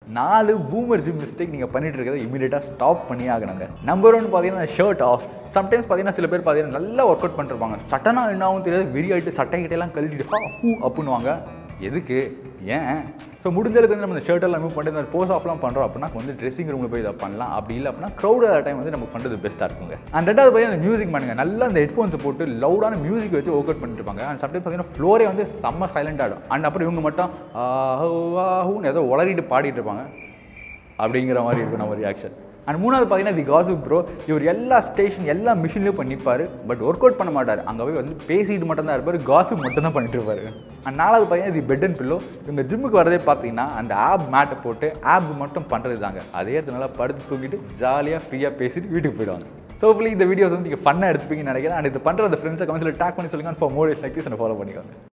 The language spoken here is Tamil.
நாலு பூமர் ஜிம் மிஸ்டேக் நீங்கள் பண்ணிட்டு இருக்கிறத இமீடியட்டாக ஸ்டாப் பண்ணி ஆகணுங்க நம்பர் ஒன் பார்த்தீங்கன்னா ஷர்ட் ஆஃப் சம்டைம்ஸ் பார்த்தீங்கன்னா சில பேர் பார்த்தீங்கன்னா நல்லா ஒர்க் அவுட் பண்ணிருப்பாங்க சட்டனாக என்ன ஆகும் தெரியாது வெறி ஆகிட்டு சட்டை கிட்டையெல்லாம் கழட்டிட்டு ஹா ஹூ அப்புன்னுவாங்க எதுக்கு ஏன் ஸோ முடிஞ்ச அளவுக்கு வந்து நம்ம இந்த ஷர்ட் எல்லாம் மூவ் பண்ணிட்டு இந்த போஸ் ஆஃப்லாம் பண்ணுறோம் அப்படின்னா வந்து ட்ரெஸ்ஸிங் ரூமில் போய் இதை பண்ணலாம் அப்படி இல்லை அப்படின்னா க்ரௌடாக டைம் வந்து நம்ம பண்ணுறது பெஸ்ட்டாக இருக்குங்க அண்ட் ரெண்டாவது பார்த்தீங்கன்னா அந்த மியூசிக் பண்ணுங்க நல்லா அந்த ஹெட்ஃபோன்ஸை போட்டு லவுடான மியூசிக் வச்சு ஒர்க் அவுட் பண்ணிட்டு இருப்பாங்க அண்ட் சம்டைம் பார்த்தீங்கன்னா ஃப்ளோரே வந்து செம்ம சைலண்ட் ஆகிடும் அண்ட் அப்புறம் இவங்க மட்டும் ஆஹூ ஆஹூன்னு ஏதோ உளறிட்டு பாடிட்டு இருப்பாங்க அப்படிங்கிற மாதிரி இருக்கும் நம்ம ரியாக்ஷன் அண்ட் மூணாவது பார்த்தீங்கன்னா தி காசிப் ப்ரோ இவர் எல்லா ஸ்டேஷன் எல்லா மிஷின்லையும் பண்ணிப்பார் பட் ஒர்க் அவுட் பண்ண மாட்டார் அங்கே போய் வந்து பேசிட்டு மட்டும் தான் இருப்பார் காசிப் மட்டும் தான் பண்ணிட்டு இருப்பாரு அண்ட் நாலாவது பார்த்தீங்கன்னா தி பெட் அண்ட் பில்லோ இவங்க ஜிம்முக்கு வரதே பார்த்தீங்கன்னா அந்த ஆப் மேட்டை போட்டு ஆப்ஸ் மட்டும் பண்ணுறது தாங்க அதே இடத்துல நல்லா படுத்து தூங்கிட்டு ஜாலியாக ஃப்ரீயாக பேசிட்டு வீட்டுக்கு போயிடுவாங்க ஸோ இந்த வீடியோஸ் வந்து நீங்கள் ஃபன்னாக எடுத்துப்பீங்கன்னு நினைக்கிறேன் அண்ட் இது பண்ணுற அந்த ஃப்ரெண்ட்ஸை கமெண்ட்ஸில் டேக் பண்ணி சொல்லுங்க for more like this follow பண்ணிக்கோங்க